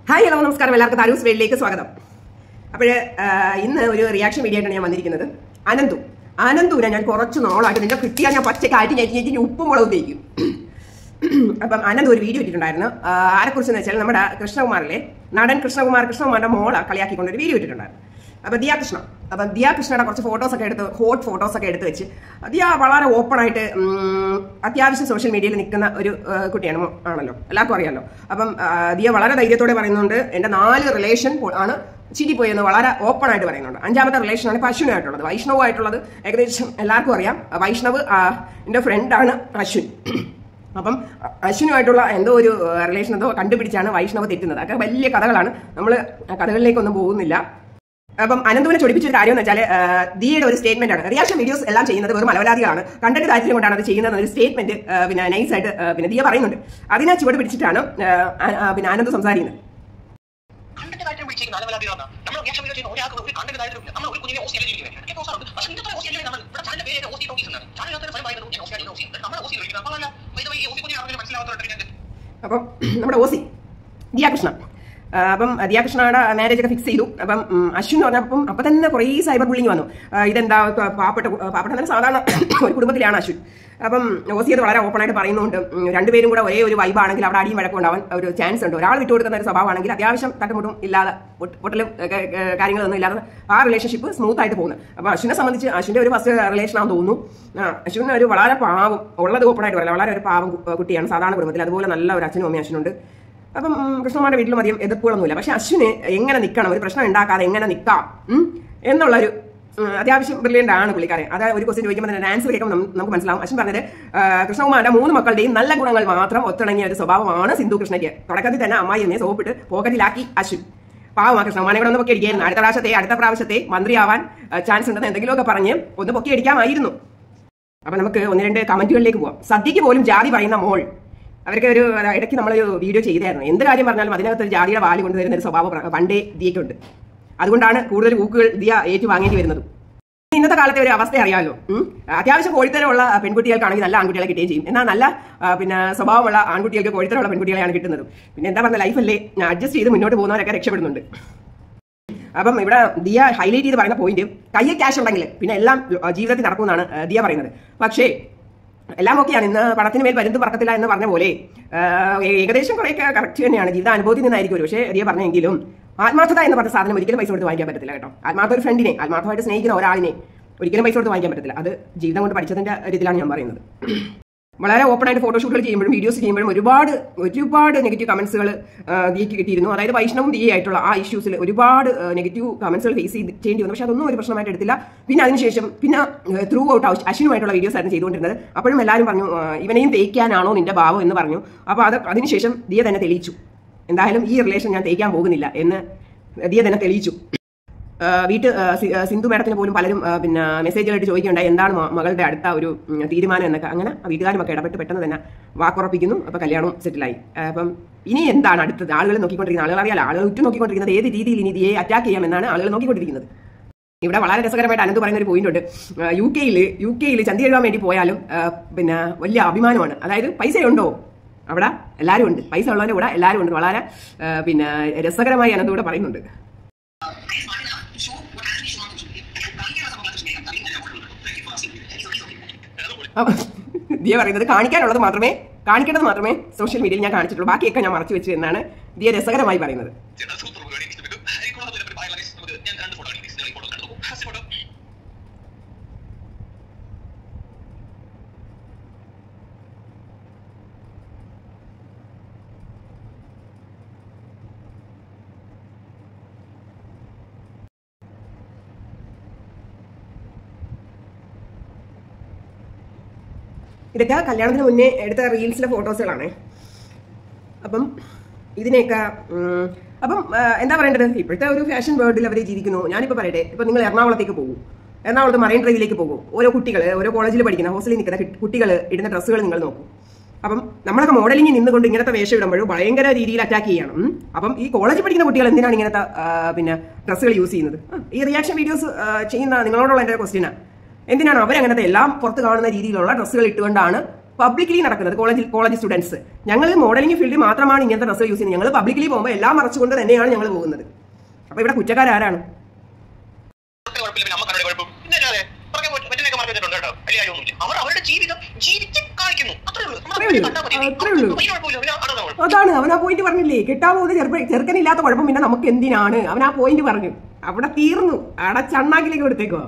Hi hello നമസ്കാരം എല്ലാവർക്കും താരൂസ് വേളിലേക്ക് സ്വാഗതം അപ്പോൾ ഇന്ന് ഒരു റിയാക്ഷൻ വീഡിയോ ആയിട്ടാണ് ഞാൻ വന്നിരിക്കുന്നത് അനന്തു അനന്തുവിനെ ഞാൻ കുറച്ച് നാളായിട്ട് നിന്റെ കിട്ടിയാൽ ഞാൻ പച്ചക്കാറ്റ് ഞാൻ ഞാൻ ഉപ്പും മുളകും തേക്കും അപ്പം അനന്ത് ഒരു വീഡിയോ ഇട്ടിട്ടുണ്ടായിരുന്നു ആ, ആരെക്കുറിച്ചെന്ന് വെച്ചാൽ നമ്മുടെ കൃഷ്ണകുമാറിലെ നടൻ കൃഷ്ണകുമാർ കൃഷ്ണകുമാറിന്റെ മോളെ കളിയാക്കിക്കൊണ്ട് ഒരു വീഡിയോ ഇട്ടിട്ടുണ്ടായിരുന്നു അപ്പൊ ദിയ കൃഷ്ണ അപ്പൊ ദിയ കൃഷ്ണയുടെ കുറച്ച് ഫോട്ടോസ് ഒക്കെ എടുത്ത് ഹോട്ട് ഫോട്ടോസ് ഒക്കെ എടുത്ത് വെച്ച് ദിയ വളരെ ഓപ്പൺ ആയിട്ട് ഉം, അത്യാവശ്യം സോഷ്യൽ മീഡിയയിൽ നിൽക്കുന്ന ഒരു ആ, കുട്ടിയാണ് മോ- ആണല്ലോ എല്ലാവർക്കും അറിയാലോ അപ്പം ആ, ദിയ വളരെ ധൈര്യത്തോടെ പറയുന്നുണ്ട് എന്റെ നാല് റിലേഷൻ ആണ് ചിരിപ്പോയെന്ന് വളരെ ഓപ്പൺ ആയിട്ട് പറയുന്നുണ്ട് അഞ്ചാമത്തെ റിലേഷനാണ് ഇപ്പൊ അശ്വിനുമായിട്ടുള്ളത് വൈഷ്ണവുമായിട്ടുള്ളത് ഏകദേശം എല്ലാവർക്കും അറിയാം വൈഷ്ണവ് ആ, എന്റെ ഫ്രണ്ടാണ് അശ്വിൻ അപ്പം അ- അശ്വിനുമായിട്ടുള്ള എന്തോ ഒരു റിലേഷൻ എന്തോ കണ്ടുപിടിച്ചാണ് വൈഷ്ണവ് തെറ്റുന്നത് അതൊക്കെ വലിയ കഥകളാണ് നമ്മൾ കഥകളിലേക്കൊന്നും പോകുന്നില്ല അപ്പം അനന്തുവിനെ ചൊടിപ്പിച്ച ഒരു കാര്യം എന്ന് വെച്ചാൽ ദിയുടെ ഒരു സ്റ്റേറ്റ്മെന്റ് ആണ് റിയാക്ഷൻ വീഡിയോസ് എല്ലാം ചെയ്യുന്നത് വെറും മലവലാതികളാണ് കണ്ടന്റ് താല്പര്യം കൊണ്ടാണ് അത് ചെയ്യുന്നത് ഒരു സ്റ്റേറ്റ്മെന്റ് പിന്നെ നൈസ് ആയിട്ട് ആ, പിന്നെ ദിയ പറയുന്നുണ്ട് അതിനെ ചുവട് പിടിച്ചിട്ടാണ് ആ, ആ, പിന്നെ ആനന്ദ് സംസാരിക്കുന്നത് കണ്ടന്റ് കാര്യം വിളിച്ചിരിക്കുന്ന അലവലാതികളാണ് നമ്മൾ റിയാക്ഷൻ വീഡിയോ ചെയ്യുന്ന ഒരാൾക്ക് ഒരു കണ്ടന്റ് കാര്യം നമ്മൾ ഒരു കുഞ്ഞിനെ ഓസി അല്ലെങ്കിൽ ഒക്കെ തോസാറുണ്ട് പക്ഷേ ഇന്നത്തെ ഓസി അല്ലെങ്കിൽ നമ്മൾ ഇവിടെ ചാനലിന്റെ പേര് ഓസി ടോക്കീസ് എന്നാണ് ചാനലിനകത്ത് സ്വയം പറയുന്നത് ഞാൻ ഓസി അല്ലെങ്കിൽ ഓസി നമ്മൾ ഓസി വിളിക്കുന്നത് അപ്പോൾ അല്ല വൈദ്യുതി ഈ ഓസി കുഞ്ഞിനെ ആർക്കെങ്കിലും മനസ്സിലാവാത്തതുകൊണ്ട് അപ്പം നമ്മുടെ ഓസി ദിയാകൃഷ്ണ ആ, അപ്പം ദിയാകൃഷ്ണയുടെ മാരേജ് ഒക്കെ ഫിക്സ് ചെയ്തു അപ്പം ഉം, അശ്വിൻ എന്ന് പറഞ്ഞപ്പം അപ്പം തന്നെ കുറേ സൈബർ ബുള്ളിങ് വന്നു ആ, ഇതെന്താ പ- പാവപ്പെട്ട കു- പാവപ്പെട്ട തന്നെ സാധാരണ ഒരു കുടുംബത്തിലാണ് അശ്വിൻ അപ്പം ഓസി അത് വളരെ ഓപ്പൺ ആയിട്ട് പറയുന്നുണ്ട് ഉം, രണ്ടുപേരും കൂടെ ഒരേ ഒരു വൈബ് ആണെങ്കിൽ അവിടെ അടിയും വഴക്കം ഉണ്ടാവാൻ ഒരു ചാൻസ് ഉണ്ട് ഒരാൾ വിട്ടുകൊടുക്കുന്ന ഒരു സ്വഭാവമാണെങ്കിൽ അത്യാവശ്യം തട്ടുമുട്ടും ഇല്ലാതെ പൊട്ട്- പൊട്ടലും ഒക്കെ, ഏ, കാര്യങ്ങളൊന്നും ഇല്ലാതെ ആ റിലേഷൻഷിപ്പ് സ്മൂത്ത് ആയിട്ട് പോകുന്നു അപ്പൊ അശ്വിനെ സംബന്ധിച്ച് അശ്വിന്റെ ഒരു ഫസ്റ്റ് റിലേഷൻ ആണെന്ന് തോന്നുന്നു ആ, അശ്വിൻ ഒരു വളരെ പാവം ഉള്ളത് ഓപ്പൺ ആയിട്ട് പറയാം വളരെ ഒരു പാവം കു- കുട്ടിയാണ് സാധാരണ കുടുംബത്തിൽ അതുപോലെ നല്ല ഒരു അച്ഛനും അമ്മയും അശ്വിനുണ്ട് അപ്പം ഉം, കൃഷ്ണകുമാരുടെ വീട്ടിലും അധികം എതിർപ്പുകളൊന്നുമില്ല പക്ഷെ അശ്വിന് എങ്ങനെ നിൽക്കണം ഒരു പ്രശ്നം ഉണ്ടാക്കാതെ എങ്ങനെ നിൽക്കാം ഉം, എന്നുള്ളൊരു ഉം, അത്യാവശ്യം ബ്രില്യൻ്റ് ആണ് പുള്ളിക്കാരൻ അത് ഒരു ക്വസ്റ്റ്യൻ ചോദിക്കുമ്പോൾ തന്നെ ആൻസർ കേൾക്കുമ്പോൾ നം- നമുക്ക് മനസ്സിലാവും അശ്വിൻ പറഞ്ഞത് ആ, കൃഷ്ണകുമാരുടെ മൂന്ന് മക്കളുടെയും നല്ല ഗുണങ്ങൾ മാത്രം ഒത്തിണങ്ങിയ ഒരു സ്വഭാവമാണ് സിന്ധു കൃഷ്ണയ്ക്ക് തുടക്കത്തിൽ തന്നെ അമ്മായി എന്നെ സോപ്പിട്ട് പോക്കറ്റിലാക്കി അശ്വിൻ പാവമാ കൃഷ്ണകുമാരെ കൂടെ ഒന്ന് പൊക്കി അടിക്കായിരുന്നു അടുത്ത പ്രാവശ്യത്തെ അടുത്ത പ്രാവശ്യത്തെ മന്ത്രിയാവാൻ ചാൻസ് ഉണ്ടെന്ന് എന്തെങ്കിലുമൊക്കെ പറഞ്ഞ് ഒന്ന് പൊക്കി അടിക്കാമായിരുന്നു അപ്പൊ നമുക്ക് ഒന്ന് രണ്ട് കമന്റുകളിലേക്ക് പോവാം സദ്യക്ക് പോലും ജാതി പറയുന്ന മോൾ അവർക്ക് ഒരു അഹ് ഇടയ്ക്ക് നമ്മളൊരു വീഡിയോ ചെയ്തായിരുന്നു എന്ത് കാര്യം പറഞ്ഞാലും അതിനകത്ത് ഒരു ജാതിയുടെ വാല് കൊണ്ടുവരുന്ന ഒരു സ്വഭാവം പ്ര- പണ്ടേ ദിയക്കുണ്ട് അതുകൊണ്ടാണ് കൂടുതൽ ഊക്കുകൾ ദിയ ഏറ്റു വാങ്ങേണ്ടി വരുന്നത് ഇന്നത്തെ കാലത്തെ ഒരു അവസ്ഥ അറിയാമല്ലോ ഉം. അത്യാവശ്യം കോഴിത്തരമുള്ള പെൺകുട്ടികൾക്കാണെങ്കിൽ നല്ല ആൺകുട്ടികളെ കിട്ടുകയും ചെയ്യും എന്നാൽ നല്ല ആ, പിന്നെ സ്വഭാവമുള്ള ആൺകുട്ടികൾക്ക് കോഴിത്തരമുള്ള പെൺകുട്ടികളെയാണ് കിട്ടുന്നത് പിന്നെ എന്താ പറഞ്ഞ ലൈഫല്ലേ അഡ്ജസ്റ്റ് ചെയ്ത് മുന്നോട്ട് പോകുന്നവരൊക്കെ രക്ഷപ്പെടുന്നുണ്ട് അപ്പം ഇവിടെ ദിയ ഹൈലൈറ്റ് ചെയ്ത് പറയുന്ന പോയിന്റ് കയ്യിൽ ക്യാഷ് ഉണ്ടെങ്കിൽ പിന്നെ എല്ലാം ആ, ജീവിതത്തിൽ നടക്കുമെന്നാണ് ആ, ദിയ പറയുന്നത് പക്ഷേ എല്ലാം ഓക്കെയാണ് ഇന്ന് പണത്തിന് മേൽ പരുന്ത് പറക്കത്തില്ല എന്ന് പറഞ്ഞ പോലെ ആ, ഏ- ഏകദേശം കുറേയൊക്കെ കറക്റ്റ് തന്നെയാണ് ജീവിത അനുഭവത്തിൽ നിന്നായിരിക്കും ഒരു പക്ഷേ ദിയ പറഞ്ഞെങ്കിലും ആത്മാർത്ഥത എന്ന് പറഞ്ഞ സാധനം ഒരിക്കലും പൈസ കൊടുത്ത് വാങ്ങിക്കാൻ പറ്റത്തില്ല കേട്ടോ ആത്മാർത്ഥ ഒരു ഫ്രണ്ടിനെ ആത്മാർത്ഥമായിട്ട് സ്നേഹിക്കുന്ന ഒരാളിനെ ഒരിക്കലും പൈസ കൊടുത്ത് വാങ്ങിക്കാൻ പറ്റത്തില്ല അത് ജീവിതം കൊണ്ട് പഠിച്ചതിന്റെ രീതിയിലാണ് ഞാൻ പറയുന്നത് വളരെ ഓപ്പൺ ആയിട്ട് ഫോട്ടോഷൂട്ടുകൾ ചെയ്യുമ്പോഴും വീഡിയോസ് ചെയ്യുമ്പോഴും ഒരുപാട് ഒരുപാട് നെഗറ്റീവ് കമന്റ്സുകൾ ദിയക്ക് കിട്ടിയിരുന്നു അതായത് വൈഷ്ണവും ദിയ ആയിട്ടുള്ള ആ ഇഷ്യൂസിൽ ഒരുപാട് നെഗറ്റീവ് കമന്റ്സുകൾ ഫേസ് ചെയ്ത് ചെയ്യേണ്ടി വന്നു പക്ഷെ അതൊന്നും ഒരു പ്രശ്നമായിട്ട് എടുത്തില്ല പിന്നെ അതിനുശേഷം പിന്നെ ത്രൂ ഔട്ട് അശ്വിനുമായിട്ടുള്ള വീഡിയോസ് ആയിരുന്നു ചെയ്തുകൊണ്ടിരുന്നത് അപ്പോഴും എല്ലാവരും പറഞ്ഞു ആ, ഇവനെയും തേക്കാനാണോ നിന്റെ ഭാവം എന്ന് പറഞ്ഞു അപ്പോൾ അത് അതിനുശേഷം ദിയ തന്നെ തെളിയിച്ചു എന്തായാലും ഈ റിലേഷൻ ഞാൻ തേക്കാൻ പോകുന്നില്ല എന്ന് ദിയ തന്നെ തെളിയിച്ചു ആ, വീട്ട് ആ, സി- ആ, സിന്ധു മേഡത്തിന് പോലും പലരും ആ, പിന്നെ മെസ്സേജുകളായിട്ട് ചോദിക്കുകയുണ്ടായി എന്താണ് മ- മകളുടെ അടുത്ത ഒരു ഉം, തീരുമാനം എന്നൊക്കെ അങ്ങനെ ആ വീട്ടുകാരും ഒക്കെ ഇടപെട്ട് പെട്ടെന്ന് തന്നെ വാക്കുറപ്പിക്കുന്നു അപ്പൊ കല്യാണവും സെറ്റിലായി അപ്പം ഇനി എന്താണ് അടുത്തത് ആളുകൾ നോക്കിക്കൊണ്ടിരിക്കുന്ന ആളുകൾ അറിയാലോ ആളുകൾ ഉറ്റു നോക്കിക്കൊണ്ടിരിക്കുന്നത് ഏത് രീതിയിൽ ഇനി ദിയെ അറ്റാക്ക് ചെയ്യാമെന്നാണ് ആളുകൾ നോക്കിക്കൊണ്ടിരിക്കുന്നത് ഇവിടെ വളരെ രസകരമായിട്ട് അനന്ത് പറയുന്ന ഒരു പോയിന്റ് ഉണ്ട് ആ, യു കെയിൽ യു കെയിൽ ചന്തി എഴുതാൻ വേണ്ടി പോയാലും ആ, പിന്നെ വലിയ അഭിമാനമാണ് അതായത് പൈസയുണ്ടോ അവിടെ എല്ലാവരും ഉണ്ട് പൈസ ഉള്ളവരുടെ കൂടെ എല്ലാവരും ഉണ്ട് വളരെ ആ, പിന്നെ രസകരമായി അനന്ത് കൂടെ പറയുന്നുണ്ട് അപ്പൊ ദിയ പറയുന്നത് കാണിക്കാനുള്ളത് മാത്രമേ കാണിക്കേണ്ടത് മാത്രമേ സോഷ്യൽ മീഡിയയിൽ ഞാൻ കാണിച്ചിട്ടുള്ളൂ ബാക്കിയൊക്കെ ഞാൻ മറച്ചു വെച്ചു എന്നാണ് ദിയ രസകരമായി പറയുന്നത് സൂപ്പർ പരിപാടി ആയിക്കോളാം ഒരു ബൈ നമുക്ക് ഞാൻ രണ്ട് ഫോട്ടോ നിങ്ങൾ ഫോട്ടോ കണ്ടു ഫോട്ടോ ഇതൊക്കെ കല്യാണത്തിന് മുന്നേ എടുത്ത റീൽസിലെ ഫോട്ടോസുകളാണ് അപ്പം ഇതിനെയൊക്കെ ഉം, അപ്പം ആ, എന്താ പറയേണ്ടത് ഇപ്പോഴത്തെ ഒരു ഫാഷൻ വേൾഡിൽ അവർ ജീവിക്കുന്നു ഞാനിപ്പോൾ പറയട്ടെ ഇപ്പം നിങ്ങൾ എറണാകുളത്തേക്ക് പോകും എറണാകുളത്ത് മറൈൻ ഡ്രൈവിലേക്ക് പോകും ഓരോ കുട്ടികൾ ഓരോ കോളേജിൽ പഠിക്കുന്ന ഹോസ്റ്റലിൽ നിൽക്കുന്ന കുട്ടികൾ ഇടുന്ന ഡ്രസ്സുകൾ നിങ്ങൾ നോക്കും അപ്പം നമ്മളൊക്കെ മോഡലിംഗ് നിന്നുകൊണ്ട് ഇങ്ങനത്തെ വേഷം ഇടുമ്പോഴും ഭയങ്കര രീതിയിൽ അറ്റാക്ക് ചെയ്യണം ഉം. അപ്പം ഈ കോളേജിൽ പഠിക്കുന്ന കുട്ടികൾ എന്തിനാണ് ഇങ്ങനത്തെ ആ, പിന്നെ ഡ്രസ്സുകൾ യൂസ് ചെയ്യുന്നത് ആ, ഈ റിയാക്ഷൻ വീഡിയോസ് ചെയ്യുന്ന നിങ്ങളോടുള്ള എൻ്റെ ക്വസ്റ്റ്യനാണ് എന്തിനാണ് അവരങ്ങനത്തെ എല്ലാം പുറത്ത് കാണുന്ന രീതിയിലുള്ള ഡ്രസ്സുകൾ ഇട്ടുകൊണ്ടാണ് പബ്ലിക്കലി നടക്കുന്നത് കോളേജിൽ കോളേജ് സ്റ്റുഡൻസ് ഞങ്ങൾ മോഡലിംഗ് ഫീൽഡിൽ മാത്രമാണ് ഇങ്ങനത്തെ ഡ്രസ്സ് യൂസ് ചെയ്യുന്നത് ഞങ്ങൾ പബ്ലിക്കലി പോകുമ്പോൾ എല്ലാം മറച്ചുകൊണ്ട് തന്നെയാണ് ഞങ്ങൾ പോകുന്നത് അപ്പൊ ഇവിടെ കുറ്റക്കാരാരാണ് അവർക്ക് കുഴപ്പമില്ല പിന്നെ അമ്മക്കാരുടെ കുഴപ്പം പിന്നെ അല്ലാതെ പുറകെ പോയിട്ട് മറ്റേതൊക്കെ മാർക്ക് ചെയ്തിട്ടുണ്ട് കേട്ടോ വലിയ കാര്യമൊന്നുമില്ല അവർ അവരുടെ ജീവിതം ജീവിച്ച് കാണിക്കുന്നു അത്രേ ഉള്ളൂ നമ്മുടെ അത്രേ ഉള്ളൂ. കണ്ടാൽ മതി. അത്രേ ഉള്ളൂ. വലിയ കുഴപ്പമില്ല പിന്നെ അതാണ് നമ്മൾ അതാണ് അവൻ ആ പോയിന്റ് പറഞ്ഞില്ലേ കിട്ടാൻ പോകുന്ന ചെറുപ്പ ചെറുക്കനില്ലാത്ത കുഴപ്പം പിന്നെ നമുക്ക് എന്തിനാണ് അവൻ ആ പോയിന്റ് പറഞ്ഞു അവിടെ തീർന്നു അവിടെ ചണ്ണാക്കിലേക്ക് കൊടുത്തേക്കോ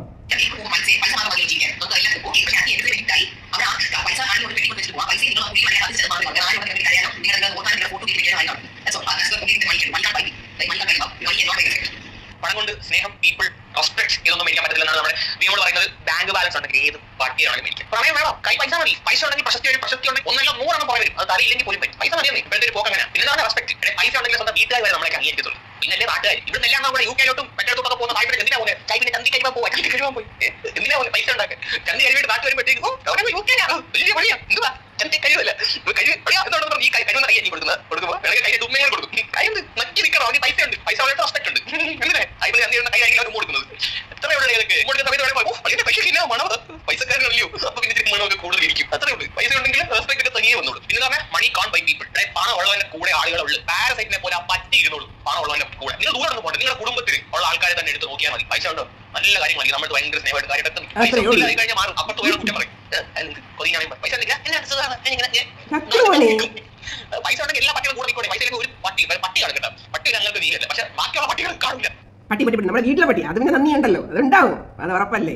പണം കൊണ്ട് സ്നേഹം പീപ്പിൾ റെസ്പെക്ട് ഇതൊന്നും മേടിക്കാൻ പറ്റില്ലെന്നാണ് നമ്മുടെ നിയമങ്ങൾ പറയുന്നത് ബാങ്ക് ബാലൻസ് ഉണ്ടെങ്കിൽ ഏത് പാർട്ടിയാണെങ്കിലും മേടിക്കാം പ്രണയം വേണം കൈ പൈസ മതി പൈസ ഉണ്ടെങ്കിൽ പ്രശസ്തി വരും പ്രശസ്തി ഉണ്ടെങ്കിൽ ഒന്നെല്ലാം നൂറെണ്ണം പുറകെ വരും അത് തലയില്ലെങ്കിൽ പോലും പറ്റും പൈസ മതിയെന്നേ ഇപ്പോഴത്തെ ഒരു പോക്ക് അങ്ങനെ പിന്നെ എന്താണ് റെസ്പെക്ട് പൈസ ഉണ്ടെങ്കിൽ സ്വന്തം വീട്ടുകാർ വരെ നമ്മളെ അംഗീകരിക്കത്തുള്ളൂ പിന്നെ അല്ലേ നാട്ടുകാർ ഇവിടെ എല്ലാം നമ്മുടെ യു കെയിലോട്ടും മറ്റേടത്തോട്ടൊക്കെ പോകുന്ന താല്പര്യം എന്തിനാ പോകുന്നത് കൈപ്പിന്റെ ചന്തി കഴിവാൻ പോവാ ചന്തി കഴിവാൻ പോയി ഏ, എന്തിനാ പോകുന്നത് പൈസ ഉണ്ടാക്കാൻ ചന്തി കഴിവിട്ട് നാട്ടിൽ വരുമ്പോഴത്തേക്കും ഓ അവിടെ യു കെ ആണ് വലിയ പണിയാ എന്തുവാ ചന്തി കഴിവല്ല കഴിവ് പണിയാ എന്നുള്ളത് പറഞ്ഞ് ഈ കൈ കഴിവെന്ന് കൈ എനിക്ക് കൊടുക്കുന്നത് കൊടുക്കുമ്പോൾ വേണമെങ്കിൽ കൈയുടെ ഉമ്മയും കൊടുക്കും കഴിവ് നക്കി നിൽക്കണം അവന് പൈസ ഉണ്ട് പൈസ വളരെ റെസ്പെക്ട് ഉണ്ട് എന്തിനാ അതിൽ ചന്തി കൈ ആയിരിക്കും അവർ കൊടുക്കുന്നത് എത്ര ഉള്ള ഇതൊക്കെ കൊടുക്കുന്ന സമയത്ത് വേണമെങ്കിൽ ഓ അതിന്റെ പൈസ ഇല്ല മണം പൈസക്കാരനല്ലയോ അപ്പൊ പിന്നെ ഇച്ചിരി മണമൊക്കെ കൂടുതൽ ഇരിക്കും അത്രേ ഉള്ളൂ പൈസ ഉണ്ടെങ്കിൽ റെസ്പെക്ട് ഒക്കെ തനിയെ വന്നോളൂ പിന്നെ പറഞ്ഞാൽ മണി കാൺ ബൈ പീപ്പിൾ പണം ഉള്ളവന്റെ കൂടെ ആളുകളുള്ളൂ പാരസൈറ്റിനെ പോലെ ആ പറ്റി ഇരുന്നോളൂ പണം ഉള്ളവന്റെ കൂടെ നിങ്ങൾ ദൂരം ഒന്നും പോകണ്ട നിങ്ങളുടെ കുടുംബത്തിൽ ഉള്ള ആൾക്കാരെ തന്നെ എടുത്ത് നോക്കിയാൽ മതി പൈസ ഉണ്ടോ നല്ല കാര്യങ്ങൾ നമ്മൾ ഭയങ്കര സ്നേഹമായിട്ട് കാര്യത്തെത്തും പൈസ അത്രേ ഉള്ളൂ. ഇല്ലാതെ കഴിഞ്ഞാൽ മാറും അപ്പുറത്ത് പോയാൽ കുറ്റം പറയും ഏ, എന്ത് കൊതിയാണെങ്കിൽ പൈസ ഇല്ല എന്നെ സുഖമാണ് ഇങ്ങനെ ഞാൻ- സത്യം മോനെ. പൈസ ഉണ്ടെങ്കിൽ എല്ലാ പട്ടികളും കൂടെ നിൽക്കണേ പൈസ ഇല്ലെങ്കിൽ ഒരു പട്ടി പട്ടി കാണും പട്ടി ഞങ്ങൾക്ക് നീലല്ല പക്ഷെ ബാക്കിയുള്ള പട്ടികൾ കാണില്ല പട്ടി പട്ടി പട്ടി നമ്മുടെ വീട്ടിലെ പട്ടി അത് പിന്നെ നന്ദിയുണ്ടല്ലോ അതുണ്ടാവും അത് ഉറപ്പല്ലേ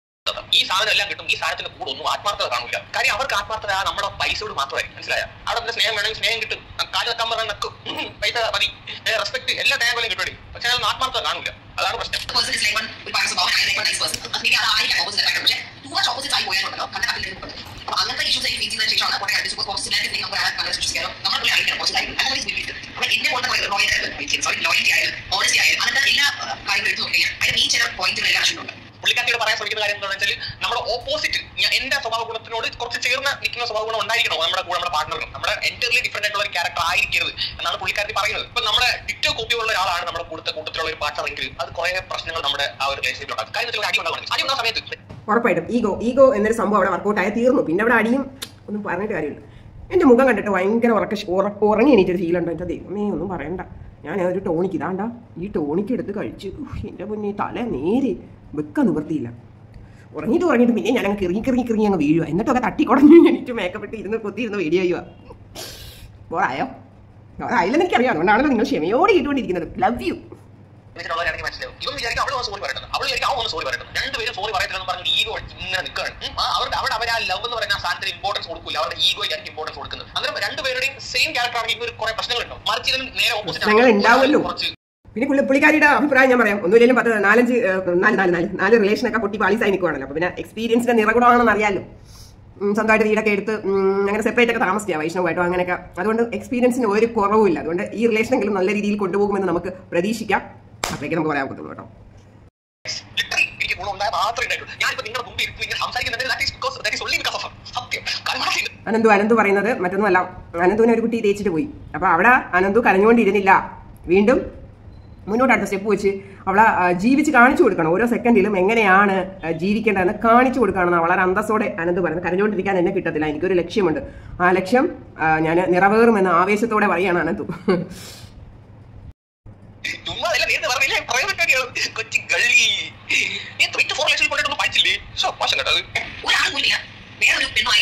ഈ സാധനം എല്ലാം കിട്ടും ഈ സാധനത്തിന്റെ കൂടെ ഒന്നും ആത്മാർത്ഥത കാണില്ല കാര്യം അവർക്ക് ആത്മാർത്ഥത ആ നമ്മുടെ പൈസയോട് മാത്രമായിരിക്കും മനസ്സിലായ അവിടെ പിന്നെ സ്നേഹം വേണമെങ്കിൽ സ്നേഹം കിട്ടും കാല് വെക്കാൻ പറഞ്ഞാൽ നക്കും ഉം, പൈസ മതി റെസ്പെക്ട് എല്ലാ ടൈമിലും കിട്ടും പക്ഷെ അതൊന്നും ആത്മാർത്ഥത കാണൂല അതാണ് പ്രശ്നം person is like one ഒരു പറയുന്ന സ്വഭാവം ഞാൻ like one nice person അത് എനിക്ക് അതായിരിക്കാം ഓപ്പോസിറ്റ് ആയിട്ട് പക്ഷേ ടൂ മച്ച് ഓപ്പോസിറ്റ് ആയി പോയാലുണ്ടല്ലോ കണ്ട കണ്ടിട്ട് അപ്പൊ അങ്ങനത്തെ ഇഷ്യൂസ് ആയി ഫേസ് ചെയ്തതിന് ശേഷമാണ് കുറെ കാര്യം സൂപ്പർ പോസിറ്റീവ് ആയിട്ട് നമുക്ക് അങ്ങനെ വിശ്വസിക്കാനോ നമ്മൾ പോയി അറിയിക്കണം പോസിറ്റീവ് ആയിട്ട് അതാണ് ബിൽഡ് അപ്പൊ എന്നെ പോലത്തെ ലോയൽ സോറി ലോയൽറ്റി ആയാലും ഓണസ്റ്റി ആയാലും അങ്ങനത്തെ എല്ലാ കാര്യങ്ങളും എടുത്ത് നോക്കിയാൽ അതിന് ഈ ചില പോയിന്റുകളെല്ലാം ആവശ്യമുണ്ട് പുള്ളിക്കാരിയോട് പറയാൻ ശ്രമിക്കുന്ന കാര്യം എന്താണെന്ന് വെച്ചാൽ നമ്മുടെ ഓപ്പോസിറ്റ് എന്റെ സ്വഭാവ ഗുണത്തിനോട് കുറച്ച് ചേർന്ന് നിൽക്കുന്ന സ്വഭാവ ഗുണം ഉണ്ടായിരിക്കണം നമ്മുടെ കൂടെ നമ്മുടെ പാർട്ണറിനും നമ്മുടെ എൻറ്റയർലി ഡിഫറെന്റ് ആയിട്ടുള്ള ഒരു ക്യാരക്ടർ ആയിരിക്കരുത് എന്നാണ് പുള്ളിക്കാരി പറയുന്നത് ഇപ്പൊ നമ്മുടെ ടിറ്റോ കോപ്പിയുള്ള ഒരാളാണ് നമ്മുടെ കൂട്ടത്തെ കൂട്ടത്തിലുള്ള ഒരു പാർട്ണർ എങ്കിൽ അത് കുറെ പ്രശ്നങ്ങൾ നമ്മുടെ ആ ഒരു റിലേഷൻഷിപ്പിൽ ഉണ്ടാകും കാര്യം വെച്ചാൽ അടി ഉണ്ടാകും അടി ഉണ്ടാകുന്ന സമയത്ത് ഉറപ്പായിട്ടും ഈഗോ ഈഗോ എന്നൊരു സംഭവം അവിടെ വർക്കൗട്ട് ആയ തീർന്നു പിന്നെ അവിടെ അടിയും ഒന്നും പറഞ്ഞിട്ട് കാര്യമില്ല എന്റെ മുഖം കണ്ടിട്ട് ഭയങ്കര ഉറക്ക ഉറ- ഉറങ്ങി എണീറ്റൊരു ഫീൽ ഉണ്ട് എന്റെ ദൈവമേ ഒന്നും പറയണ്ട ഞാൻ ഒരു ടോണിക്ക് ഇതാണ്ട ഈ ടോണിക്ക് എടുത്ത് കഴിച്ച് ഉഫ്, എന്റെ പൊന്നി തല നേരെ വെക്ക നിവർത്തിയില്ല ഉറങ്ങിയിട്ട് ഉറങ്ങിയിട്ട് പിന്നെ ഞാൻ അങ്ങ് കിറങ്ങി കിറങ്ങി കിറങ്ങി അങ്ങ് വീഴുക എന്നിട്ടൊക്കെ തട്ടിക്കുടഞ്ഞ് എണീറ്റ് മേക്കപ്പ് ഇട്ട് ഇരുന്ന് കൊത്തി ഇരുന്ന് വീഡിയോ ചെയ്യുക ബോറായോ ബോറായില്ലെന്ന് എനിക്കറിയാം അതുകൊണ്ടാണല്ലോ നിങ്ങൾ ക്ഷമയോടെ കേട്ടുകൊണ്ടിരിക്കുന്നത് ലവ് യു എന്നിട്ടുള്ളവരാണെങ്കിൽ മനസ്സിലാവും ഇവൻ വിചാരിക്കും അവള് സോറി പറയട്ടെ അവൾ വിചാരിക്കും അവൻ സോറി പറയട്ടെ രണ്ടുപേരും സോറി പറയത്തില്ലെന്ന് പറഞ്ഞ് ഈഗോ ഇങ്ങനെ നിൽക്കുകയാണ് ഉം, ആ അവരുടെ അവിടെ അവർ ആ ലവ് എന്ന് പറയുന്ന ആ സാധനത്തിന് ഇമ്പോർട്ടൻസ് കൊടുക്കില്ല അവരുടെ ഈഗോയ്ക്കായിരിക്കും ഇമ്പോർട്ടൻസ് കൊടുക്കുന്നത് അന്നേരം രണ്ടുപേരുടെയും സെയിം ക്യാരക്ടർ ആണെങ്കിൽ ഇവർ കുറെ പ്രശ്നങ്ങളുണ്ടാവും മറിച്ച് ഇതിന് നേരെ പ്രശ്നങ്ങൾ ഉണ്ടാവുമല്ലോ. കുറച്ച് പിന്നെ പുള്ളി പുള്ളിക്കാരിയുടെ അഭിപ്രായം ഞാൻ പറയാം ഒന്നുമില്ലെങ്കിലും പത്ത് നാലഞ്ച് ഏഹ്, നാല് നാല് നാല് നാല് റിലേഷനൊക്കെ പൊട്ടി പാളീസായി നിൽക്കുവാണല്ലോ അപ്പൊ പിന്നെ എക്സ്പീരിയൻസിന്റെ നിറകുടമാണെന്ന് അറിയാലോ ഉം, സ്വന്തമായിട്ട് വീടൊക്കെ എടുത്ത് ഉം, അങ്ങനെ സെപ്പറേറ്റ് ഒക്കെ താമസിക്കുക വൈഷ്ണവായിട്ടോ അങ്ങനെയൊക്കെ അതുകൊണ്ട് എക്സ്പീരിയൻസിന് ഒരു കുറവുമില്ല അതുകൊണ്ട് ഈ റിലേഷനെങ്കിലും നല്ല രീതിയിൽ കൊണ്ടുപോകുമെന്ന് നമുക്ക് പ്രതീക്ഷിക്കാം അപ്പോഴേക്ക് നമുക്ക് പറയാൻ പറ്റുള്ളൂ കേട്ടോ ലിറ്ററലി എനിക്ക് ഗുണം ഉണ്ടായ മാത്രമേ ഉണ്ടായിട്ടുള്ളൂ ഞാനിപ്പോ നിങ്ങളുടെ മുമ്പിൽ ഇരുന്ന് ഇങ്ങനെ സംസാരിക്കുന്നുണ്ടെങ്കിൽ that is because- that is only because of her. സത്യം കാരണം മനസ്സിൽ അനന്തു അനന്തു പറയുന്നത് മറ്റൊന്നുമല്ല അനന്തുവിനെ ഒരു കുട്ടി തേച്ചിട്ട് പോയി അപ്പൊ അവിടെ അനന്തു കരഞ്ഞുകൊണ്ടിരുന്നില്ല വീണ്ടും മുന്നോട്ട് അടുത്ത സ്റ്റെപ്പ് വെച്ച് അവളെ ആ, ജീവിച്ച് കാണിച്ചു കൊടുക്കണം ഓരോ സെക്കൻഡിലും എങ്ങനെയാണ് ആ, ജീവിക്കേണ്ടതെന്ന് കാണിച്ചു കൊടുക്കുകയാണെന്ന് വളരെ അന്തസ്സോടെ അനന്ത് പറയുന്നത് കരഞ്ഞുകൊണ്ടിരിക്കാൻ എന്നെ കിട്ടത്തില്ല എനിക്കൊരു ലക്ഷ്യമുണ്ട് ആ ലക്ഷ്യം ഞാൻ നിറവേറുമെന്ന് ആവേശത്തോടെ പറയാണ് അനന്തു ചുമ്മാ അതല്ല നേരത്തെ പറഞ്ഞില്ലേ പ്രൈവറ്റ് കാര്യമാണ് കൊച്ചി ഗള്ളി നീ ത്രീ ടു ഫോർ ലക്ഷം കൊണ്ടിട്ടൊന്നും പഠിച്ചില്ലേ സോ മോശം കേട്ടോ അത് ഒരാൾ പോലില്ല വേറൊരു പെണ്ണുമായി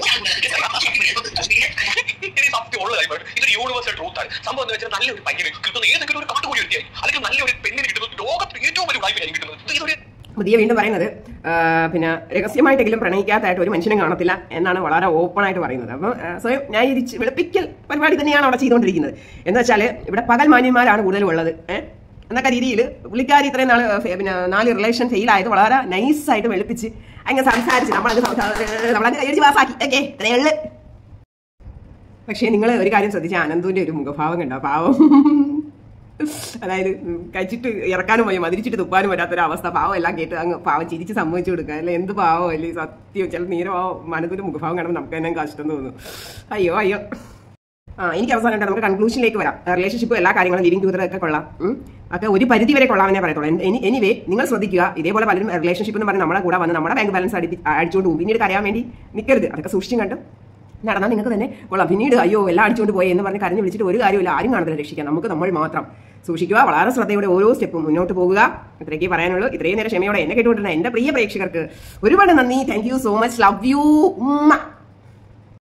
ഇത് സത്യം ഉള്ള കാര്യമാണ് ഇതൊരു യൂണിവേഴ്സൽ ട്രൂത്ത് ആണ് സംഭവം എന്ന് വെച്ചാൽ നല്ലൊരു പയ്യന് കിട്ടുന്ന ഏതെങ്കിലും ഒരു കാട്ടുകൂടി വ്യക്തിയായി അല്ലെങ്കിൽ നല്ലൊരു പെണ്ണിന് കിട്ടുന്നത് ലോകത്തിൽ ഏറ്റവും വലിയ വായ്പയായി കിട്ടുന്നത് ഇത് ഇതൊരു പുതിയ വീണ്ടും പറയുന്നത് ആ, പിന്നെ രഹസ്യമായിട്ടെങ്കിലും പ്രണയിക്കാത്തായിട്ട് ഒരു മനുഷ്യനും കാണത്തില്ല എന്നാണ് വളരെ ഓപ്പൺ ആയിട്ട് പറയുന്നത് അപ്പം ആ, സ്വയം ന്യായീകരിച്ച് വെളുപ്പിക്കൽ പരിപാടി തന്നെയാണ് അവിടെ ചെയ്തുകൊണ്ടിരിക്കുന്നത് എന്ന് വെച്ചാൽ ഇവിടെ പകൽ മാന്യന്മാരാണ് കൂടുതലും ഉള്ളത് ഏഹ് എന്നൊക്കെ രീതിയിൽ പുള്ളിക്കാരി ഇത്രയും നാൾ പിന്നെ നാല് റിലേഷൻ ഫെയിൽ ആയത് വളരെ നൈസായിട്ട് വെളുപ്പിച്ച് അങ്ങ് സംസാരിച്ച് നമ്മളങ്ങ് സംസാ- നമ്മളങ്ങ് കൈയടിച്ച് പാസ്സാക്കി ഓക്കെ ഇത്രയേ ഉള്ളു പക്ഷേ നിങ്ങൾ ഒരു കാര്യം ശ്രദ്ധിച്ച അനന്തുവിന്റെ ഒരു മുഖഭാവം കണ്ടോ പാവം അതായത് ഉം, കഴിച്ചിട്ട് ഇറക്കാനും വയ്യ മതിരിച്ചിട്ട് തുപ്പാനും പറ്റാത്തൊരു അവസ്ഥ പാവം എല്ലാം കേട്ട് അങ്ങ് പാവം ചിരിച്ച് സമ്മതിച്ചു കൊടുക്കുക അല്ലെ എന്ത് പാവം അല്ലേ സത്യം ചില നീരഭാവം അനന്തുവിന്റെ മുഖഭാവം കാണുമ്പോൾ നമുക്ക് തന്നെ കഷ്ടം തോന്നുന്നു അയ്യോ അയ്യോ ആ എനിക്ക് അവസാനം ഉണ്ട്. നമുക്ക് കൺക്ലൂഷനിലേക്ക് വരാം റിലേഷൻഷിപ്പ് എല്ലാ കാര്യങ്ങളും ലിവിംഗ് ടൂതർ ഒക്കെ കൊള്ളാം ഉം. ഒക്കെ ഒരു പരിധി വരെ കൊള്ളാമെന്നേ പറയത്തുള്ളൂ എനിവേ നിങ്ങൾ ശ്രദ്ധിക്കുക ഇതേപോലെ പലരും റിലേഷൻഷിപ്പ് എന്ന് പറഞ്ഞ് നമ്മുടെ കൂടെ വന്ന് നമ്മുടെ ബാങ്ക് ബാലൻസ് അടി അടിച്ചുകൊണ്ട് പോകും പിന്നീട് കരയാൻ വേണ്ടി നിൽക്കരുത് അതൊക്കെ സൂക്ഷിച്ചും കണ്ടും നടന്നാൽ നിങ്ങൾക്ക് തന്നെ കൊള്ളാം പിന്നീട് അയ്യോ എല്ലാം അടിച്ചുകൊണ്ട് പോയി എന്ന് പറഞ്ഞ് കരഞ്ഞ് വിളിച്ചിട്ട് ഒരു കാര്യമില്ല ആരും കാണത്തില്ല രക്ഷിക്കാൻ നമുക്ക് നമ്മൾ മാത്രം സൂക്ഷിക്കുക വളരെ ശ്രദ്ധയോടെ ഓരോ സ്റ്റെപ്പും മുന്നോട്ട് പോകുക ഇത്രയൊക്കെ പറയാനുള്ളൂ ഇത്രയും നേരം ക്ഷമയോടെ എന്നെ കേട്ടുകൊണ്ടിരുന്ന എൻ്റെ പ്രിയ പ്രേക്ഷകർക്ക് ഒരുപാട് നന്ദി thank you so much love you ഉമ്മ